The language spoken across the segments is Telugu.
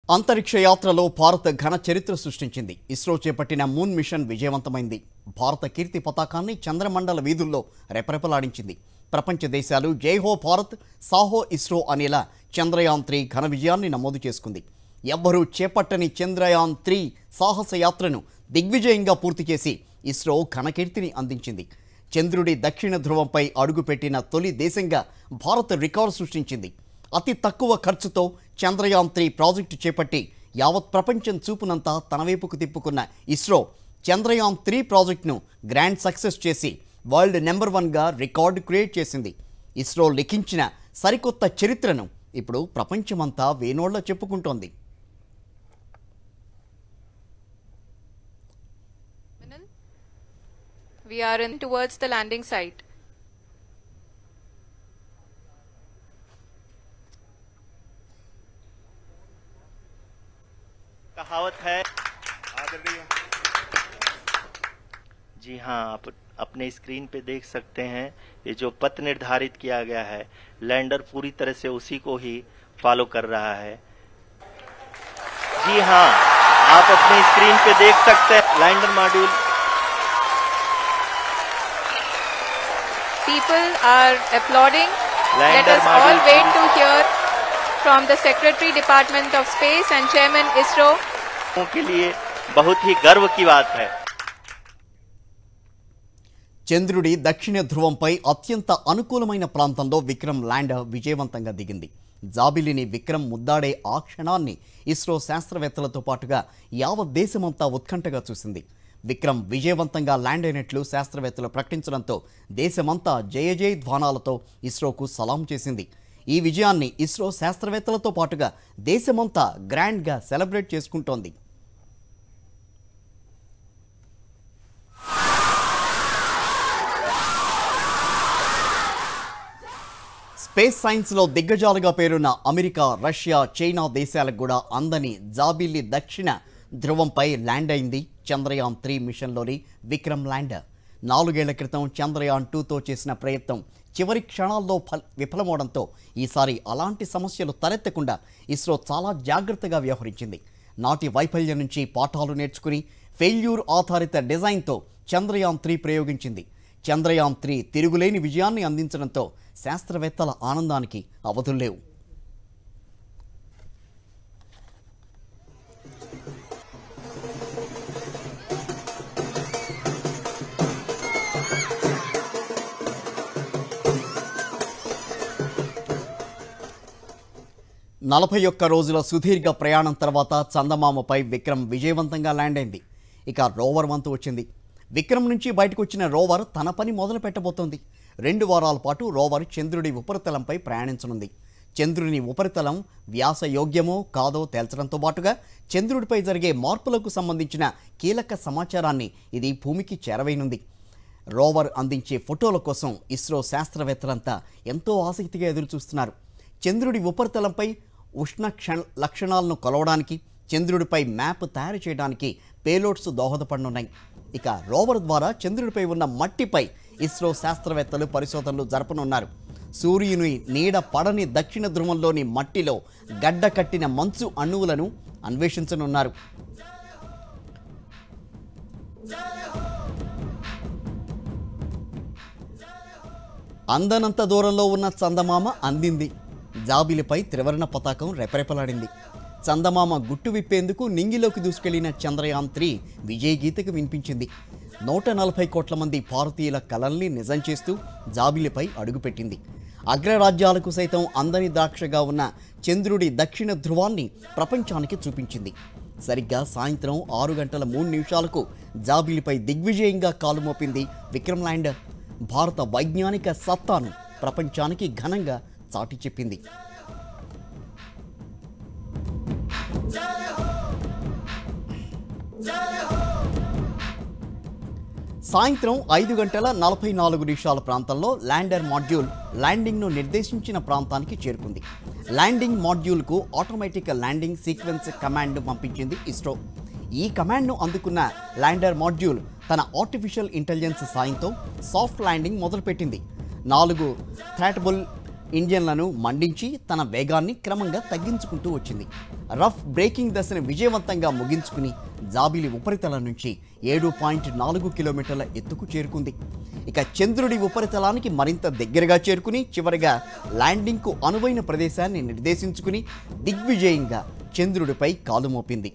అంతరిక్ష యాత్రలో భారత్ ఘన చరిత్ర సృష్టించింది ఇస్రో చేపట్టిన మూన్ మిషన్ విజయవంతమైంది భారత కీర్తి పతాకాన్ని చంద్రమండల వీధుల్లో రెపరెపలాడించింది ప్రపంచ దేశాలు జై హో భారత్ సాహో ఇస్రో అనేలా చంద్రయాన్ త్రీ ఘన విజయాన్ని నమోదు చేసుకుంది ఎవ్వరూ చేపట్టని చంద్రయాన్ త్రీ సాహస యాత్రను దిగ్విజయంగా పూర్తి చేసి ఇస్రో ఘనకీర్తిని అందించింది చంద్రుడి దక్షిణ ధ్రువంపై అడుగుపెట్టిన తొలి దేశంగా భారత్ రికార్డు సృష్టించింది అతి తక్కువ ఖర్చుతో చంద్రయాన్ త్రీ ప్రాజెక్టు చేపట్టి యావత్ ప్రపంచం చూపునంతా తన వైపుకు తిప్పుకున్న ఇస్రో చంద్రయాన్ త్రీ ప్రాజెక్టును గ్రాండ్ సక్సెస్ చేసి వరల్డ్ నెంబర్ వన్గా రికార్డు క్రియేట్ చేసింది ఇస్రో లిఖించిన సరికొత్త చరిత్రను ఇప్పుడు ప్రపంచమంతా వేనోళ్ల చెప్పుకుంటోంది terminal. We are in towards the landing site. कहावत है जी हाँ आप अपने स्क्रीन पे देख सकते हैं ये जो पथ निर्धारित किया गया है लैंडर पूरी तरह से उसी को ही फॉलो कर रहा है जी हाँ आप अपने स्क्रीन पे देख सकते हैं lander module People are applauding. Let Lander us all module wait three. to hear from the Secretary Department of Space and Chairman ISRO. के लिए बहुत ही गर्व की बात है చంద్రుడి దక్షిణ ధ్రువంపై అత్యంత అనుకూలమైన ప్రాంతంలో విక్రమ్ ల్యాండర్ విజయవంతంగా దిగింది జాబిలిని విక్రమ్ ముద్దాడే ఆ క్షణాన్ని ఇస్రో శాస్త్రవేత్తలతో పాటుగా యావత్ దేశమంతా ఉత్కంఠగా చూసింది విక్రమ్ విజయవంతంగా ల్యాండ్ అయినట్లు శాస్త్రవేత్తలు ప్రకటించడంతో దేశమంతా జయ జయ ధ్వానాలతో ఇస్రోకు సలాం చేసింది ఈ విజయాన్ని ఇస్రో శాస్త్రవేత్తలతో పాటుగా దేశమంతా గ్రాండ్గా సెలబ్రేట్ చేసుకుంటోంది స్పేస్ సైన్స్లో దిగ్గజాలుగా పేరున్న అమెరికా రష్యా చైనా దేశాలకు కూడా అందని జాబిల్లి దక్షిణ ధ్రువంపై ల్యాండ్ అయింది చంద్రయాన్ త్రీ మిషన్లోని విక్రమ్ ల్యాండర్ నాలుగేళ్ల క్రితం చంద్రయాన్ టూతో చేసిన ప్రయత్నం చివరి క్షణాల్లో ఫల్ విఫలమవడంతో ఈసారి అలాంటి సమస్యలు తలెత్తకుండా ఇస్రో చాలా జాగ్రత్తగా వ్యవహరించింది నాటి వైఫల్యం నుంచి పాఠాలు నేర్చుకుని ఫెయిల్యూర్ ఆధారిత డిజైన్తో చంద్రయాన్ త్రీ ప్రయోగించింది చంద్రయాన్ త్రీ తిరుగులేని విజయాన్ని అందించడంతో శాస్త్రవేత్తల ఆనందానికి అవధుల్లేవు నలభై ఒక్క రోజుల సుదీర్ఘ ప్రయాణం తర్వాత చందమామపై విక్రమ్ విజయవంతంగా ల్యాండ్ అయింది ఇక రోవర్ వంతు వచ్చింది విక్రమ్ నుంచి బయటకు వచ్చిన రోవర్ తన పని మొదలు పెట్టబోతోంది రెండు వారాల పాటు రోవర్ చంద్రుడి ఉపరితలంపై ప్రయాణించనుంది చంద్రుని ఉపరితలం వ్యాస యోగ్యమో కాదో తేల్చడంతో పాటుగా చంద్రుడిపై జరిగే మార్పులకు సంబంధించిన కీలక సమాచారాన్ని ఇది భూమికి చేరవేయనుంది రోవర్ అందించే ఫోటోల కోసం ఇస్రో శాస్త్రవేత్తలంతా ఎంతో ఆసక్తిగా ఎదురుచూస్తున్నారు చంద్రుడి ఉపరితలంపై ఉష్ణ క్షణ లక్షణాలను కొలవడానికి చంద్రుడిపై మ్యాప్ తయారు చేయడానికి పేలోడ్స్ దోహదపడనున్నాయి ఇక రోవర్ ద్వారా చంద్రుడిపై ఉన్న మట్టిపై ఇస్రో శాస్త్రవేత్తలు పరిశోధనలు జరపనున్నారు సూర్యుని నీడ పడని దక్షిణ ధ్రువంలోని మట్టిలో గడ్డ కట్టిన మంచు అణువులను అన్వేషించనున్నారు అందనంత దూరంలో ఉన్న చందమామ అందింది జాబిలిపై త్రివర్ణ పతాకం రెపరెపలాడింది చందమామ గుట్టు విప్పేందుకు నింగిలోకి దూసుకెళ్లిన చంద్రయాన్ త్రీ విజయ గీతకు వినిపించింది నూట నలభై కోట్ల మంది భారతీయుల కలల్ని నిజం చేస్తూ జాబిలిపై అడుగుపెట్టింది అగ్రరాజ్యాలకు సైతం అందని ద్రాక్షగా ఉన్న చంద్రుడి దక్షిణ ధ్రువాన్ని ప్రపంచానికి చూపించింది సరిగ్గా సాయంత్రం ఆరు గంటల మూడు నిమిషాలకు జాబిలిపై దిగ్విజయంగా కాలు మోపింది విక్రమ్ ల్యాండర్ భారత వైజ్ఞానిక సత్తాను ప్రపంచానికి ఘనంగా చాటి చెప్పింది సాయంత్రం ఐదు గంటల నలభై నాలుగు నిమిషాల ప్రాంతంలో ల్యాండర్ మాడ్యూల్ ల్యాండింగ్ను నిర్దేశించిన ప్రాంతానికి చేరుకుంది ల్యాండింగ్ మాడ్యూల్కు ఆటోమేటిక్ ల్యాండింగ్ సీక్వెన్స్ కమాండ్ను పంపించింది ఇస్రో ఈ కమాండ్ను అందుకున్న ల్యాండర్ మాడ్యూల్ తన ఆర్టిఫిషియల్ ఇంటెలిజెన్స్ సాయంతో సాఫ్ట్ ల్యాండింగ్ మొదలుపెట్టింది నాలుగు థ్రాటబుల్ ఇంజన్లను మండించి తన వేగాన్ని క్రమంగా తగ్గించుకుంటూ వచ్చింది రఫ్ బ్రేకింగ్ దశను విజయవంతంగా ముగించుకుని జాబిలి ఉపరితలం నుంచి ఏడు పాయింట్ నాలుగు కిలోమీటర్ల ఎత్తుకు చేరుకుంది ఇక చంద్రుడి ఉపరితలానికి మరింత దగ్గరగా చేరుకుని చివరిగా ల్యాండింగ్కు అనువైన ప్రదేశాన్ని నిర్దేశించుకుని దిగ్విజయంగా చంద్రుడిపై కాలు మోపింది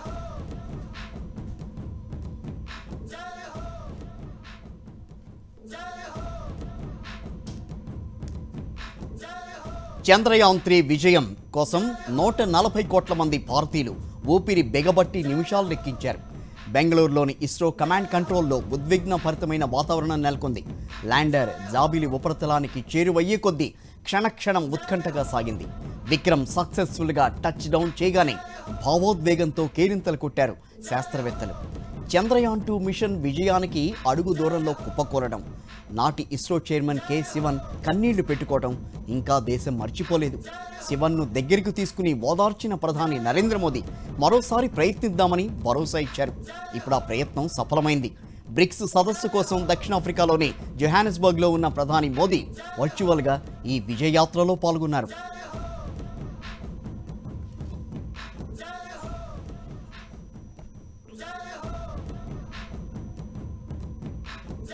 చంద్రయాన్ త్రీ విజయం కోసం నూట నలభై కోట్ల మంది భారతీయులు ఊపిరి బెగబట్టి నిమిషాలు లెక్కించారు బెంగళూరులోని ఇస్రో కమాండ్ కంట్రోల్లో ఉద్విగ్నభరితమైన వాతావరణం నెలకొంది ల్యాండర్ జాబిలి ఉపరితలానికి చేరువయ్యే కొద్దీ క్షణక్షణం ఉత్కంఠగా సాగింది విక్రమ్ సక్సెస్ఫుల్గా టచ్ డౌన్ చేయగానే భావోద్వేగంతో కేరింతలు కొట్టారు శాస్త్రవేత్తలు చంద్రయాన్ టూ మిషన్ విజయానికి అడుగు దూరంలో కుప్పకూరడం నాటి ఇస్రో చైర్మన్ కె శివన్ కన్నీళ్లు పెట్టుకోవడం ఇంకా దేశం మర్చిపోలేదు శివన్ను దగ్గరికి తీసుకుని ఓదార్చిన ప్రధాని నరేంద్ర మోదీ మరోసారి ప్రయత్నిద్దామని భరోసా ఇచ్చారు ఇప్పుడు ఆ ప్రయత్నం సఫలమైంది బ్రిక్స్ సదస్సు కోసం దక్షిణాఫ్రికాలోని జొహానస్బర్గ్లో ఉన్న ప్రధాని మోదీ వర్చువల్గా ఈ విజయయాత్రలో పాల్గొన్నారు